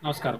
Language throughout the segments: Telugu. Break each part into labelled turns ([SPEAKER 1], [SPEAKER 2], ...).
[SPEAKER 1] నమస్కారం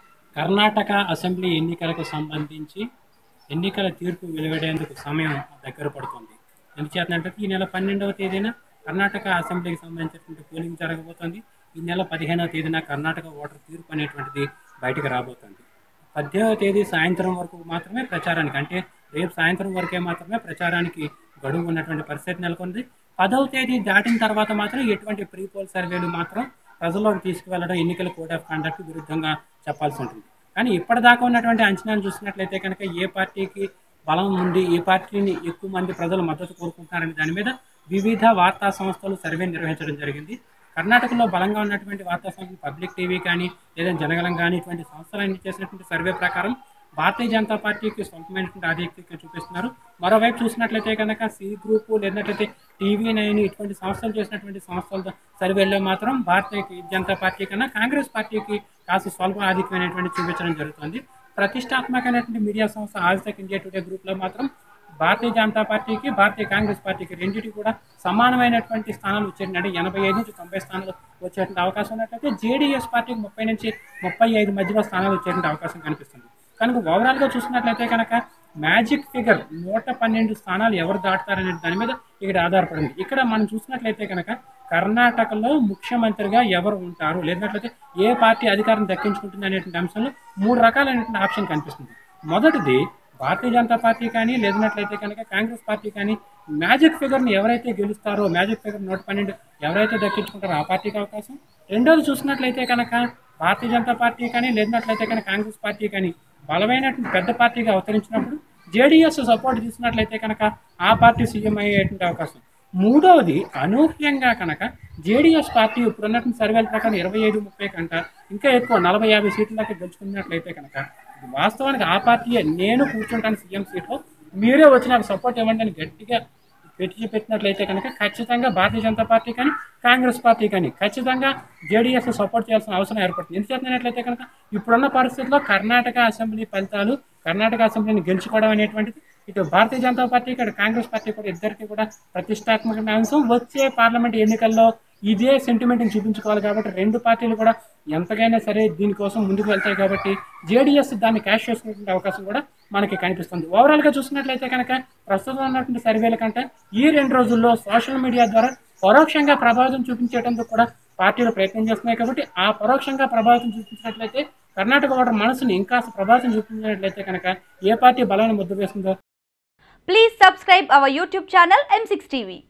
[SPEAKER 1] కర్ణాటక అసెంబ్లీ ఎన్నికలకు సంబంధించి ఎన్నికల తీర్పు వెలువడేందుకు సమయం దగ్గర పడుతుంది ఎందుచేతనంటే ఈ నెల పన్నెండవ తేదీన కర్ణాటక అసెంబ్లీకి సంబంధించినటువంటి పోలింగ్ జరగబోతోంది ఈ నెల పదిహేనవ తేదీన కర్ణాటక ఓటర్ తీర్పు అనేటువంటిది బయటకు రాబోతోంది పద్దెనిమిదవ తేదీ సాయంత్రం వరకు మాత్రమే ప్రచారానికి అంటే రేపు సాయంత్రం వరకే మాత్రమే ప్రచారానికి గడువు ఉన్నటువంటి పరిస్థితి నెలకొంది పదవ తేదీ దాటిన తర్వాత మాత్రం ఎటువంటి ప్రీ పోల్ సర్వేలు మాత్రం ప్రజల్లోకి తీసుకువెళ్ళడం ఎన్నికల కోడ్ ఆఫ్ కండక్ట్ విరుద్ధంగా చెప్పాల్సి ఉంటుంది కానీ ఇప్పటిదాకా ఉన్నటువంటి అంచనాలు చూసినట్లయితే కనుక ఏ పార్టీకి బలం ఉంది ఏ పార్టీని ఎక్కువ మంది ప్రజలు మద్దతు కోరుకుంటున్నారనే దాని మీద వివిధ వార్తా సంస్థలు సర్వే నిర్వహించడం జరిగింది కర్ణాటకలో బలంగా ఉన్నటువంటి వార్తా సంస్థలు పబ్లిక్ టీవీ కానీ లేదా జనగలం కానీ ఇటువంటి సంస్థలన్నీ చేసినటువంటి సర్వే ప్రకారం భారతీయ జనతా పార్టీకి స్వల్పమైనటువంటి ఆధిక్యత చూపిస్తున్నారు మరోవైపు చూసినట్లయితే కనుక సి గ్రూప్ లేనట్లయితే టీవీ నైన్ ఇటువంటి సంస్థలు చేసినటువంటి సంస్థల సర్వేల్లో మాత్రం భారతీయ జనతా పార్టీ కన్నా కాంగ్రెస్ పార్టీకి కాస్త స్వల్ప ఆధిక్యమైనటువంటి చూపించడం జరుగుతుంది ప్రతిష్టాత్మకమైనటువంటి మీడియా సంస్థ ఆజ్తక్ ఇండియా టుడే గ్రూప్లో మాత్రం భారతీయ జనతా పార్టీకి భారతీయ కాంగ్రెస్ పార్టీకి రెండింటికి కూడా సమానమైనటువంటి స్థానాలు వచ్చేటంటే ఎనభై ఐదు నుంచి తొంభై స్థానాలు వచ్చేటువంటి అవకాశం ఉన్నట్లయితే జేడీఎస్ పార్టీకి ముప్పై నుంచి ముప్పై ఐదు మధ్యలో స్థానాలు వచ్చేటువంటి అవకాశం కనిపిస్తుంది కనుక ఓవరాల్గా చూసినట్లయితే కనుక మ్యాజిక్ ఫిగర్ నూట పన్నెండు స్థానాలు ఎవరు దాటుతారనే దాని మీద ఇక్కడ ఆధారపడింది ఇక్కడ మనం చూసినట్లయితే కనుక కర్ణాటకలో ముఖ్యమంత్రిగా ఎవరు ఉంటారు లేనట్లయితే ఏ పార్టీ అధికారం దక్కించుకుంటుంది అనేటువంటి అంశంలో మూడు రకాలైనటువంటి ఆప్షన్ కనిపిస్తుంది మొదటిది భారతీయ జనతా పార్టీ కానీ లేదన్నట్లయితే కనుక కాంగ్రెస్ పార్టీ కానీ మ్యాజిక్ ఫిగర్ని ఎవరైతే గెలుస్తారో మ్యాజిక్ ఫిగర్ నూట పన్నెండు ఎవరైతే దక్కించుకుంటారో ఆ పార్టీకి అవకాశం రెండోది చూసినట్లయితే కనుక భారతీయ జనతా పార్టీ కానీ లేదన్నట్లయితే కనుక కాంగ్రెస్ పార్టీ కానీ బలమైనటువంటి పెద్ద పార్టీగా అవతరించినప్పుడు జేడీఎస్ సపోర్ట్ తీసుకున్నట్లయితే కనుక ఆ పార్టీ సీఎం అయ్యేటువంటి అవకాశం మూడవది అనూహ్యంగా కనుక జేడీఎస్ పార్టీ ఇప్పుడున్నటువంటి సర్వేల ప్రకారం ఇరవై ఐదు ముప్పై కంట ఇంకా ఎక్కువ నలభై యాభై సీట్ల దాకా గెలుచుకున్నట్లయితే కనుక వాస్తవానికి ఆ పార్టీయే నేను కూర్చుంటాను సీఎం సీట్లో మీరే వచ్చి నాకు సపోర్ట్ ఇవ్వండి అని గట్టిగా పెట్టి పెట్టినట్లయితే కనుక ఖచ్చితంగా భారతీయ జనతా పార్టీ కానీ కాంగ్రెస్ పార్టీ కానీ ఖచ్చితంగా జేడీఎస్ సపోర్ట్ చేయాల్సిన అవసరం ఏర్పడుతుంది ఎందుచేతనట్లయితే కనుక ఇప్పుడున్న పరిస్థితుల్లో కర్ణాటక అసెంబ్లీ ఫలితాలు కర్ణాటక అసెంబ్లీని గెలుచుకోవడం అనేటువంటిది ఇటు భారతీయ జనతా పార్టీ ఇక్కడ కాంగ్రెస్ పార్టీ కూడా ఇద్దరికి కూడా ప్రతిష్టాత్మకమైన అంశం వచ్చే పార్లమెంట్ ఎన్నికల్లో ఇదే సెంటిమెంట్ని చూపించుకోవాలి కాబట్టి రెండు పార్టీలు కూడా ఎంతకైనా సరే దీనికోసం ముందుకు వెళ్తాయి కాబట్టి జేడీఎస్ దాన్ని క్యాష్ చేసుకునే అవకాశం కూడా మనకి కనిపిస్తుంది ఓవరాల్గా చూసినట్లయితే కనుక ప్రస్తుతం ఉన్నటువంటి సర్వేల కంటే ఈ రెండు రోజుల్లో సోషల్ మీడియా ద్వారా పరోక్షంగా ప్రభావితం చూపించేటందుకు కూడా పార్టీలు ప్రయత్నం చేస్తున్నాయి కాబట్టి ఆ పరోక్షంగా ప్రభావితం చూపించినట్లయితే కర్ణాటక ఓటర్ మనసుని ఇంకా ప్రభావితం చూపించినట్లయితే కనుక ఏ పార్టీ బలాన్ని ముద్ద వేస్తుందో
[SPEAKER 2] Please subscribe our YouTube channel M6 TV.